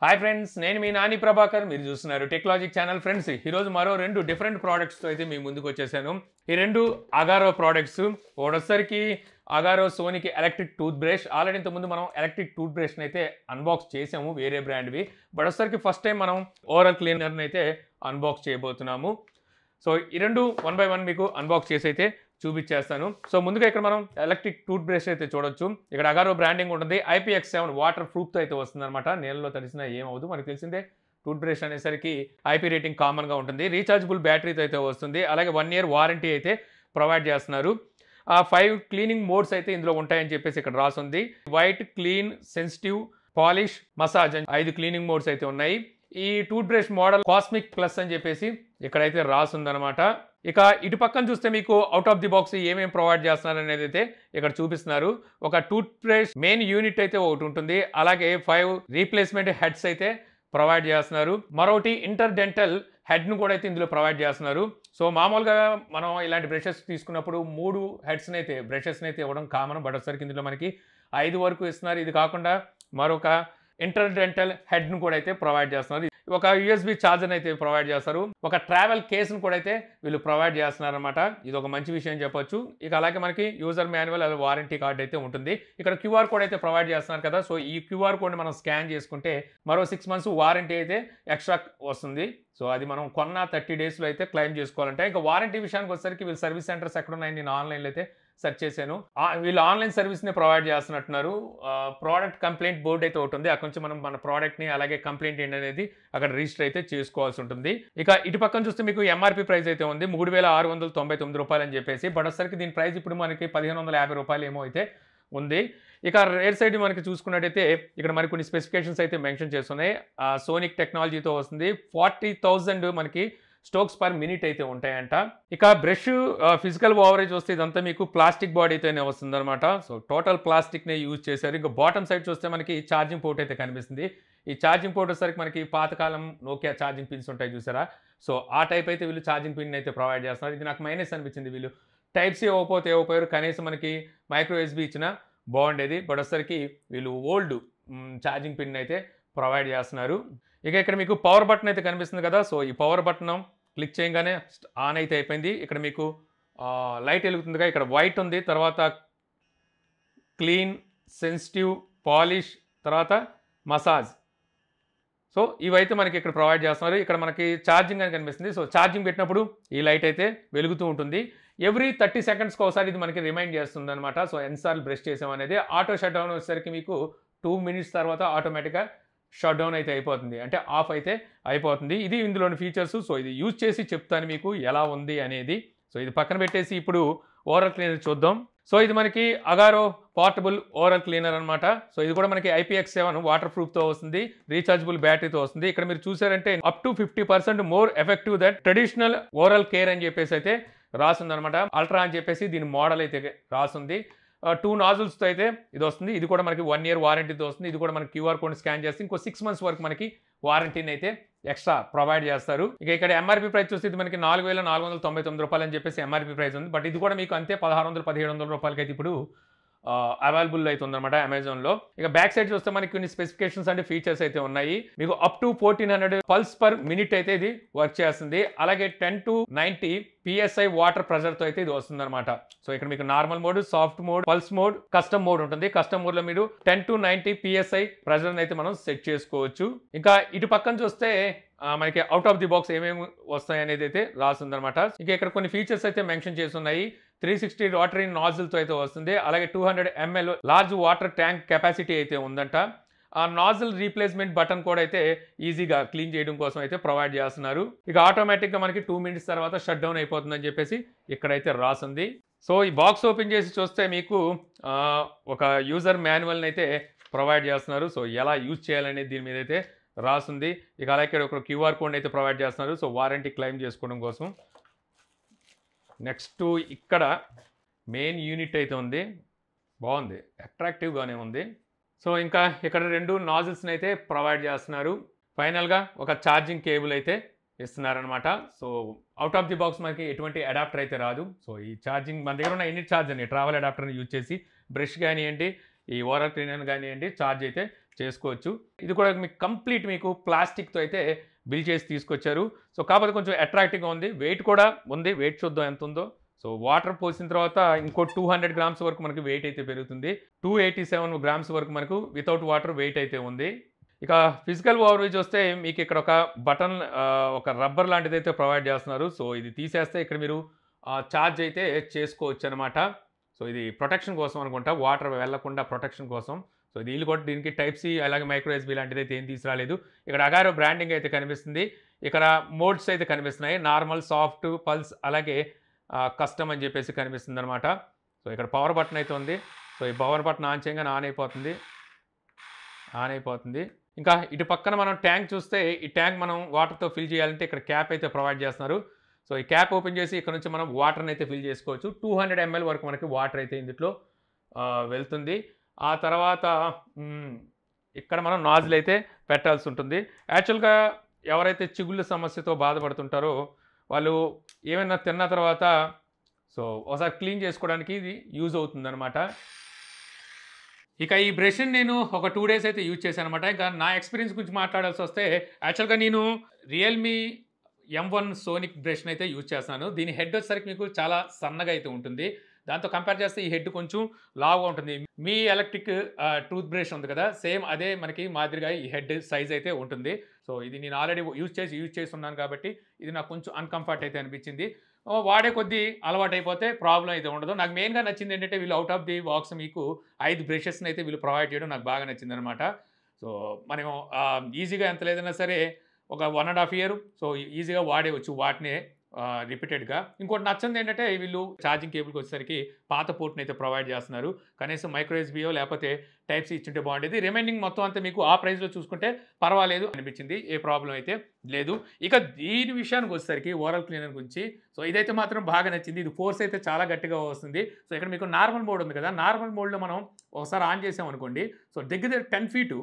hi friends నేను మీ నాని ప్రభాకర్ మీరు చూస్తున్నారు టెక్నాలజిక్ ఛానల్ ఫ్రెండ్స్ ఈరోజు మరో రెండు డిఫరెంట్ ప్రోడక్ట్స్తో అయితే మీ ముందుకు వచ్చేసాను ఈ రెండు అగారో ప్రోడక్ట్స్ ఒకటొసరికి అగారో సోనికి ఎలక్ట్రిక్ టూత్ బ్రష్ ఆల్రెడీ ఇంతకుముందు మనం ఎలక్ట్రిక్ టూత్ బ్రష్ని అయితే అన్బాక్స్ చేసాము వేరే బ్రాండ్వి బట్ వచ్చరికి ఫస్ట్ టైం మనం ఓవరాల్ క్లీనర్ని అయితే అన్బాక్స్ చేయబోతున్నాము సో ఈ రెండు వన్ బై వన్ మీకు అన్బాక్స్ చేసి అయితే చూపించేస్తాను సో ముందుగా ఇక్కడ మనం ఎలక్ట్రిక్ టూత్ బ్రష్ అయితే చూడొచ్చు ఇక్కడ అగారో బ్రాండింగ్ ఉంటుంది ఐపీఎక్స్ సెవెన్ వాటర్ ప్రూఫ్తో అయితే వస్తుంది అనమాట నీళ్ళలో తడిసినా ఏమవుదు మనకు తెలిసిందే టూత్ బ్రష్ అనేసరికి ఐపీ రేటింగ్ కామన్గా ఉంటుంది రీఛార్జబుల్ బ్యాటరీతో అయితే వస్తుంది అలాగే వన్ ఇయర్ వారంటీ అయితే ప్రొవైడ్ చేస్తున్నారు ఆ ఫైవ్ క్లీనింగ్ మోడ్స్ అయితే ఇందులో ఉంటాయని చెప్పేసి ఇక్కడ రాసుంది white clean sensitive polish massage అని ఐదు క్లీనింగ్ మోడ్స్ అయితే ఉన్నాయి ఈ toothbrush model cosmic plus అని చెప్పేసి ఇక్కడైతే రాసుందనమాట ఇక ఇటు పక్కన చూస్తే మీకు అవుట్ ఆఫ్ ది బాక్స్ ఏమేమి ప్రొవైడ్ చేస్తున్నారు అనేది అయితే ఇక్కడ చూపిస్తున్నారు ఒక టూత్ బ్రష్ మెయిన్ యూనిట్ అయితే ఒకటి ఉంటుంది అలాగే ఫైవ్ రీప్లేస్మెంట్ హెడ్స్ అయితే ప్రొవైడ్ చేస్తున్నారు మరొకటి ఇంటర్ డెంటల్ హెడ్ను కూడా అయితే ఇందులో ప్రొవైడ్ చేస్తున్నారు సో మామూలుగా మనం ఇలాంటి బ్రషెస్ తీసుకున్నప్పుడు మూడు హెడ్స్ని అయితే బ్రషెస్ని అయితే ఇవ్వడం కామన్ బట్ ఒకసారి ఇందులో మనకి ఐదు వరకు ఇస్తున్నారు ఇది కాకుండా మరొక ఇంటర్డెంటల్ హెడ్ను కూడా అయితే ప్రొవైడ్ చేస్తున్నారు ఒక యూఎస్బి ఛార్జర్ అయితే ప్రొవైడ్ చేస్తారు ఒక ట్రావెల్ కేసును కూడా అయితే వీళ్ళు ప్రొవైడ్ చేస్తున్నారు అనమాట ఇది ఒక మంచి విషయం చెప్పొచ్చు ఇక అలాగే మనకి యూజర్ మాన్యువల్ అలాగే వారంటీ కార్డ్ అయితే ఉంటుంది ఇక్కడ క్యూఆర్ కోడ్ అయితే ప్రొవైడ్ చేస్తున్నారు కదా సో ఈ క్యూఆర్ కోడ్ని మనం స్కాన్ చేసుకుంటే మరో సిక్స్ మంత్స్ వారంటీ అయితే ఎక్స్ట్రా వస్తుంది సో అది మనం కొన్న థర్టీ డేస్లో అయితే క్లెయిమ్ చేసుకోవాలంటే ఇంకా వారంటీ విషయానికి వచ్చేసరికి వీళ్ళు సర్వీస్ సెంటర్స్ ఎక్కడ ఉన్నాయి నేను ఆన్లైన్లో అయితే సెర్చ్ చేశాను ఆ- వీళ్ళు ఆన్లైన్ సర్వీస్ని ప్రొవైడ్ చేస్తున్నట్టున్నారు ప్రోడక్ట్ కంప్లైంట్ బోర్డు అయితే ఒకటి ఉంది అక్కడ నుంచి మనం మన ప్రోడక్ట్ని అలాగే కంప్లైంట్ ఏంటి అనేది అక్కడ రిజిస్టర్ అయితే చేసుకోవాల్సి ఉంటుంది ఇక ఇటు పక్కన చూస్తే మీకు ఎంఆర్పి ప్రైస్ అయితే ఉంది మూడు వేల ఆరు వందల తొంభై తొమ్మిది రూపాయలు అని చెప్పేసి బట్ వచ్చేసరికి దీని ప్రైస్ ఇప్పుడు మనకి పదిహేను వందల యాభై రూపాయలు ఏమో అయితే ఉంది ఇక రేర్ సైడ్ మనకి చూసుకున్నట్టయితే ఇక్కడ మరి కొన్ని స్పెసిఫికేషన్స్ అయితే మెన్షన్ చేస్తున్నాయి సోనిక్ టెక్నాలజీతో వస్తుంది ఫార్టీ థౌజండ్ మనకి స్టోక్స్ పర్ మినిట్ అయితే ఉంటాయంట ఇక బ్రష్ ఫిజికల్ ఓవరేజ్ వస్తే ఇదంతా మీకు ప్లాస్టిక్ బాడీ అయితేనే వస్తుంది అనమాట సో టోటల్ ప్లాస్టిక్నే యూజ్ చేశారు ఇంకా బాటమ్ సైడ్ చూస్తే మనకి ఛార్జింగ్ పోర్ట్ అయితే కనిపిస్తుంది ఈ ఛార్జింగ్ పోర్ట్ వచ్చేసరికి మనకి పాతకాలం నోకియా ఛార్జింగ్ పిన్స్ ఉంటాయి చూసారా సో ఆ టైప్ అయితే వీళ్ళు ఛార్జింగ్ పిన్ అయితే ప్రొవైడ్ చేస్తున్నారు ఇది నాకు మైనస్ అనిపించింది వీళ్ళు టైప్ సి ఇవ్వకపోతే ఇవ్వకపోయారు కనీసం మనకి మైక్రో ఎస్బీ ఇచ్చిన బాగుండేది బట్ వచ్చేసరికి వీళ్ళు ఓల్డ్ ఛార్జింగ్ పిన్ అయితే ప్రొవైడ్ చేస్తున్నారు ఇక ఇక్కడ మీకు పవర్ బటన్ అయితే కనిపిస్తుంది కదా సో ఈ పవర్ బటన్ క్లిక్ చేయగానే ఆన్ అయితే అయిపోయింది ఇక్కడ మీకు లైట్ వెలుగుతుందిగా ఇక్కడ వైట్ ఉంది తర్వాత క్లీన్ సెన్సిటివ్ పాలిష్ తర్వాత మసాజ్ సో ఇవైతే మనకి ఇక్కడ ప్రొవైడ్ చేస్తున్నారు ఇక్కడ మనకి ఛార్జింగ్ అని కనిపిస్తుంది సో ఛార్జింగ్ పెట్టినప్పుడు ఈ లైట్ అయితే వెలుగుతూ ఉంటుంది ఎవ్రీ థర్టీ సెకండ్స్కి ఒకసారి ఇది మనకి రిమైండ్ చేస్తుంది అనమాట సో ఎన్నిసార్లు బ్రష్ చేసాం అనేది ఆటో షట్ డౌన్ వచ్చేసరికి మీకు టూ మినిట్స్ తర్వాత ఆటోమేటిక్గా షట్ డౌన్ అయితే అయిపోతుంది అంటే ఆఫ్ అయితే అయిపోతుంది ఇది ఇందులోని ఫీచర్స్ సో ఇది యూజ్ చేసి చెప్తాను మీకు ఎలా ఉంది అనేది సో ఇది పక్కన పెట్టేసి ఇప్పుడు ఓవరాల్ క్లీనర్ చూద్దాం సో ఇది మనకి అగారో పోర్టబుల్ ఓవరాల్ క్లీనర్ అనమాట సో ఇది కూడా మనకి ఐపీఎక్స్ సెవెన్ వాటర్ ప్రూఫ్తో వస్తుంది రీఛార్జబుల్ బ్యాటరీతో వస్తుంది ఇక్కడ మీరు చూసారంటే up to fifty percent more effective that traditional overall care అని చెప్పేసి అయితే రాసింది అనమాట అల్ట్రా అని చెప్పేసి దీని మోడల్ అయితే రాసింది టూ నాజుల్స్తో అయితే ఇది వస్తుంది ఇది కూడా మనకి వన్ ఇయర్ వారంటీతో వస్తుంది ఇది కూడా మనకి క్యూఆర్ కోడ్ స్కాన్ చేస్తే ఇంకో సిక్స్ మంత్స్ వరకు మనకి వారంటీని అయితే ఎక్స్ట్రా ప్రొవైడ్ చేస్తారు ఇక ఇక్కడ ఎంఆర్పీ ప్రైస్ చూస్తే ఇది మనకి నాలుగు వేల నాలుగు వందల తొంభై తొమ్మిది రూపాయలు అని చెప్పేసి ఎంఆర్పీ ప్రైస్ ఉంది బట్ ఇది కూడా మీకు అంతే పదహారు వందల పదిహేడు వందల రూపాయలకి అయితే ఇప్పుడు అవైలబుల్ అవుతుంది అనమాట అమెజాన్లో ఇక బ్యాక్ సైడ్ చూస్తే మనకి కొన్ని స్పెసిఫికేషన్స్ అంటే ఫీచర్స్ అయితే ఉన్నాయి మీకు up to fourteen hundred pulse per minute అయితే ఇది వర్క్ చేస్తుంది అలాగే ten to ninety PSI water ప్రెజర్తో అయితే ఇది వస్తుంది అనమాట సో ఇక్కడ మీకు normal mode soft mode pulse mode custom mode ఉంటుంది కస్టమ్ మోడ్లో మీరు ten to ninety PSI pressure అయితే మనం సెట్ చేసుకోవచ్చు ఇంకా ఇటు పక్కన చూస్తే ఆ, మనకి అవుట్ ఆఫ్ ది బాక్స్ ఏమేమి వస్తాయి అనేది అయితే రాసిందనమాట ఇంకా ఇక్కడ కొన్ని ఫీచర్స్ అయితే మెన్షన్ చేసి ఉన్నాయి త్రీ సిక్స్టీ వాటరీ నాజిల్తో అయితే వస్తుంది అలాగే two hundred ML large water tank capacity అయితే ఉందంట ఆ నాజిల్ రీప్లేస్మెంట్ బటన్ కూడా అయితే ఈజీగా క్లీన్ చేయడం కోసం అయితే ప్రొవైడ్ చేస్తున్నారు ఇక ఆటోమేటిక్గా మనకి టూ మినిట్స్ తర్వాత షట్ డౌన్ అయిపోతుందని చెప్పేసి ఇక్కడైతే రాసింది సో ఈ బాక్స్ ఓపెన్ చేసి చూస్తే మీకు ఆ, ఒక యూజర్ మాన్యువల్ని అయితే ప్రొవైడ్ చేస్తున్నారు సో ఎలా యూజ్ చేయాలనేది దీని మీద అయితే రాసింది ఇక అలాగే ఇక్కడ ఒక క్యూఆర్ కోడ్ అయితే ప్రొవైడ్ చేస్తున్నారు సో వారంటీ క్లెయిమ్ చేసుకోవడం కోసం నెక్స్ట్ ఇక్కడ మెయిన్ యూనిట్ అయితే ఉంది బాగుంది అట్రాక్టివ్గానే ఉంది సో ఇంకా ఇక్కడ రెండు నాజిల్స్ని అయితే ప్రొవైడ్ చేస్తున్నారు ఫైనల్గా ఒక ఛార్జింగ్ కేబుల్ అయితే ఇస్తున్నారనమాట so out of the box మనకి ఎటువంటి అడాప్టర్ అయితే రాదు సో ఈ ఛార్జింగ్ మన దగ్గర ఉన్న ఎన్ని ఛార్జ్ అని ట్రావెల్ అడాప్టర్ని యూజ్ చేసి బ్రష్ కానివ్వండి ఈ ఓవరాల్ క్లీనర్ కానివ్వండి ఛార్జ్ అయితే చేసుకోవచ్చు ఇది కూడా మీకు కంప్లీట్ మీకు ప్లాస్టిక్తో అయితే బిల్ చేసి తీసుకొచ్చారు సో కాకపోతే కొంచెం అట్రాక్టివ్గా ఉంది వెయిట్ కూడా ఉంది వెయిట్ చూద్దాం ఎంత ఉందో సో వాటర్ పోసిన తర్వాత ఇంకో టూ హండ్రెడ్ గ్రామ్స్ వరకు మనకి వెయిట్ అయితే పెరుగుతుంది టూ ఎయిటీ సెవెన్ గ్రామ్స్ వరకు మనకు వితౌట్ వాటర్ వెయిట్ అయితే ఉంది ఇక ఫిజికల్ ఓవర్వ్యూజ్ వస్తే మీకు ఇక్కడ ఒక బటన్ ఆ, ఒక రబ్బర్ లాంటిది అయితే ప్రొవైడ్ చేస్తున్నారు సో ఇది తీసేస్తే ఇక్కడ మీరు ఛార్జ్ అయితే చేసుకోవచ్చు అనమాట సో ఇది ప్రొటెక్షన్ కోసం అనుకుంటా వాటర్ వెళ్లకుండా ప్రొటెక్షన్ కోసం సో దీనిలో కూడా దీనికి టైప్ సి అలాగే మైక్రో ఎస్బీ లాంటిది అయితే ఏం తీసుకురాలేదు ఇక్కడ అగారో బ్రాండింగ్ అయితే కనిపిస్తుంది ఇక్కడ మోడ్స్ అయితే కనిపిస్తున్నాయి నార్మల్ సాఫ్ట్ పల్స్ అలాగే కస్టమ్ అని చెప్పేసి కనిపిస్తుంది అనమాట సో ఇక్కడ పవర్ బటన్ అయితే ఉంది సో ఈ పవర్ బటన్ ఆన్ చేయగానే ఆన్ అయిపోతుంది ఆన్ అయిపోతుంది ఇంకా ఇటు పక్కన మనం ట్యాంక్ చూస్తే ఈ ట్యాంక్ మనం వాటర్తో ఫిల్ చేయాలంటే ఇక్కడ క్యాప్ అయితే ప్రొవైడ్ చేస్తున్నారు సో ఈ క్యాప్ ఓపెన్ చేసి ఇక్కడ నుంచి మనం వాటర్ని అయితే ఫిల్ చేసుకోవచ్చు టూ హండ్రెడ్ ఎంఎల్ వరకు మనకి వాటర్ అయితే ఇందులో ఆ, వెళ్తుంది ఆ తర్వాత మ్, ఇక్కడ మనం నాజిల్ అయితే పెట్టాల్సి ఉంటుంది యాక్చువల్గా ఎవరైతే చిగుళ్ళ సమస్యతో బాధపడుతుంటారో వాళ్ళు ఏమైనా తిన్న తర్వాత సో ఒకసారి క్లీన్ చేసుకోవడానికి ఇది యూజ్ అవుతుందన్నమాట ఇక ఈ బ్రష్ని నేను ఒక టూ డేస్ అయితే యూజ్ చేశాను అనమాట ఇంకా నా ఎక్స్పీరియన్స్ గురించి మాట్లాడాల్సి వస్తే యాక్చువల్గా నేను రియల్మీ ఎం వన్ సోనిక్ బ్రష్ని అయితే యూజ్ చేస్తాను దీని హెడ్ వచ్చేసరికి మీకు చాలా సన్నగా అయితే ఉంటుంది దాంతో కంపేర్ చేస్తే ఈ హెడ్ కొంచెం లావుగా ఉంటుంది మీ ఎలక్ట్రిక్ టూత్ బ్రష్ ఉంది కదా సేమ్ అదే మనకి మాదిరిగా ఈ హెడ్ సైజ్ అయితే ఉంటుంది సో ఇది నేను ఆల్రెడీ యూజ్ చేసి యూజ్ చేసి ఉన్నాను కాబట్టి ఇది నాకు కొంచెం అన్కంఫర్ట్ అయితే అనిపించింది ఓ, వాడే కొద్దీ అలవాటు అయిపోతే ప్రాబ్లం అయితే ఉండదు నాకు మెయిన్గా నచ్చింది ఏంటంటే వీళ్ళు అవుట్ ఆఫ్ ది బాక్స్ మీకు ఐదు బ్రషెస్ని అయితే వీళ్ళు ప్రొవైడ్ చేయడం నాకు బాగా నచ్చింది అనమాట సో మనం ఆ, ఈజీగా ఎంత లేదన్నా సరే ఒక one and half year so ఈజీగా వాడేవచ్చు వాటినే రిపీటెడ్గా ఇంకోటి నచ్చింది ఏంటంటే వీళ్ళు ఛార్జింగ్ కేబుల్కి వచ్చేసరికి పాత పోర్ట్ని అయితే ప్రొవైడ్ చేస్తున్నారు కనీసం మైక్రో ఎస్బీఓ లేకపోతే టైప్ సి ఇచ్చుంటే బాగుండేది రిమైనింగ్ మొత్తం అంతా మీకు ఆ ప్రైస్లో చూసుకుంటే పర్వాలేదు అనిపించింది ఏ ప్రాబ్లం అయితే లేదు ఇక దీని విషయానికి వచ్చేసరికి ఓరల్ క్లీనర్ గురించి సో ఇదైతే మాత్రం బాగా నచ్చింది ఇది ఫోర్స్ అయితే చాలా గట్టిగా వస్తుంది సో ఇక్కడ మీకు నార్మల్ మోడ్ ఉంది కదా నార్మల్ మోడ్లో మనం ఒకసారి ఆన్ చేసాం అనుకోండి సో దగ్గర దగ్గర టెన్ ఫీటు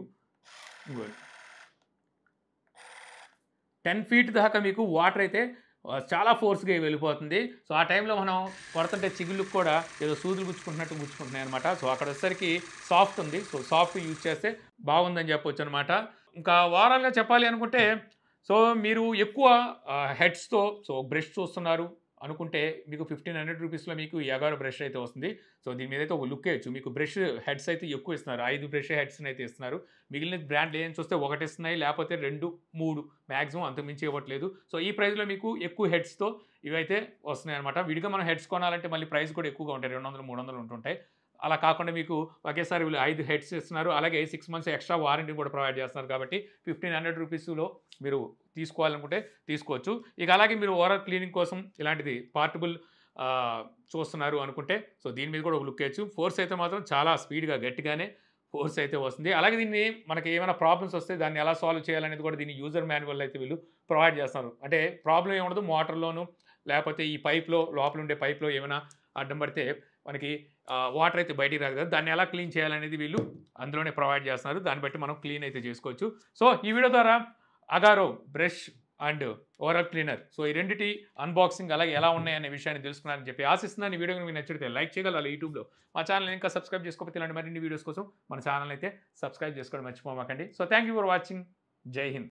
టెన్ ఫీట్ దాకా మీకు వాటర్ అయితే ఆ, చాలా ఫోర్స్గా వెళ్ళిపోతుంది సో ఆ టైంలో మనం కొడుతుంటే చిగుళ్ళకు కూడా ఏదో సూదులు గుచ్చుకుంటున్నట్టు గుచ్చుకుంటున్నాయి అనమాట సో అక్కడ వచ్చేసరికి సాఫ్ట్ ఉంది సో సాఫ్ట్ యూజ్ చేస్తే బాగుందని చెప్పొచ్చు అనమాట ఇంకా ఓవరాల్గా చెప్పాలి అనుకుంటే సో మీరు ఎక్కువ హెడ్స్తో సో బ్రష్ చూస్తున్నారు అనుకుంటే మీకు ఫిఫ్టీన్ హండ్రెడ్ రూపీస్లో మీకు ఎగారో బ్రష్ అయితే వస్తుంది సో దీని మీద అయితే ఒక లుక్ వేయచ్చు మీకు బ్రష్ హెడ్స్ అయితే ఎక్కువ ఇస్తున్నారు ఐదు బ్రష్ హెడ్స్ని అయితే ఇస్తున్నారు మిగిలిన బ్రాండ్ ఏం చూస్తే ఒకటి ఇస్తున్నాయి లేకపోతే రెండు మూడు మ్యాక్సిమం అంతకుమించి ఇవ్వట్లేదు సో ఈ ప్రైస్లో మీకు ఎక్కువ హెడ్స్తో ఇవైతే వస్తున్నాయి అనమాట విడిగా మనం హెడ్స్ కొనాలంటే మళ్ళీ ప్రైస్ కూడా ఎక్కువగా ఉంటాయి రెండు వందలు మూడు వందలు ఉంటుంటాయి అలా కాకుండా మీకు ఒకేసారి వీళ్ళు ఐదు హెడ్స్ ఇస్తున్నారు అలాగే సిక్స్ మంత్స్ ఎక్స్ట్రా వారంటీ కూడా ప్రొవైడ్ చేస్తున్నారు కాబట్టి ఫిఫ్టీన్ హండ్రెడ్ రూపీస్లో మీరు తీసుకోవాలనుకుంటే తీసుకోవచ్చు ఇక అలాగే మీరు ఓవరాల్ క్లీనింగ్ కోసం ఇలాంటిది పార్టబుల్ చూస్తున్నారు అనుకుంటే సో దీని మీద కూడా ఒక లుక్ వేయచ్చు ఫోర్స్ అయితే మాత్రం చాలా స్పీడ్గా గట్టిగానే ఫోర్స్ అయితే వస్తుంది అలాగే దీన్ని మనకి ఏమైనా ప్రాబ్లమ్స్ వస్తే దాన్ని ఎలా సాల్వ్ చేయాలనేది కూడా దీన్ని యూజర్ మాన్యువల్ అయితే వీళ్ళు ప్రొవైడ్ చేస్తారు అంటే ప్రాబ్లం ఏముండదు మోటార్లోను లేకపోతే ఈ పైప్లో లోపల ఉండే పైప్లో ఏమైనా అడ్డం పడితే మనకి వాటర్ అయితే బయటికి రాదు కదా దాన్ని ఎలా క్లీన్ చేయాలనేది వీళ్ళు అందులోనే ప్రొవైడ్ చేస్తున్నారు దాన్ని బట్టి మనం క్లీన్ అయితే చేసుకోవచ్చు సో ఈ వీడియో ద్వారా Agaro brush and overall cleaner so ఈ రెండిటి అన్బాక్సింగ్ అలాగే ఎలా ఉన్నాయనే విషయాన్ని తెలుసుకున్నారని చెప్పి ఆశిస్తున్నాను ఈ వీడియో మీకు నచ్చితే లైక్ చేయగలరు యూట్యూబ్లో మా ఛానల్ ఇంకా సబ్స్క్రైబ్ చేసుకోకపోతే ఇలాంటి మరిన్ని వీడియోస్ కోసం మన ఛానల్ అయితే సబ్స్క్రైబ్ చేసుకోవడం మర్చిపోమాకండి so thank you for watching Jai Hind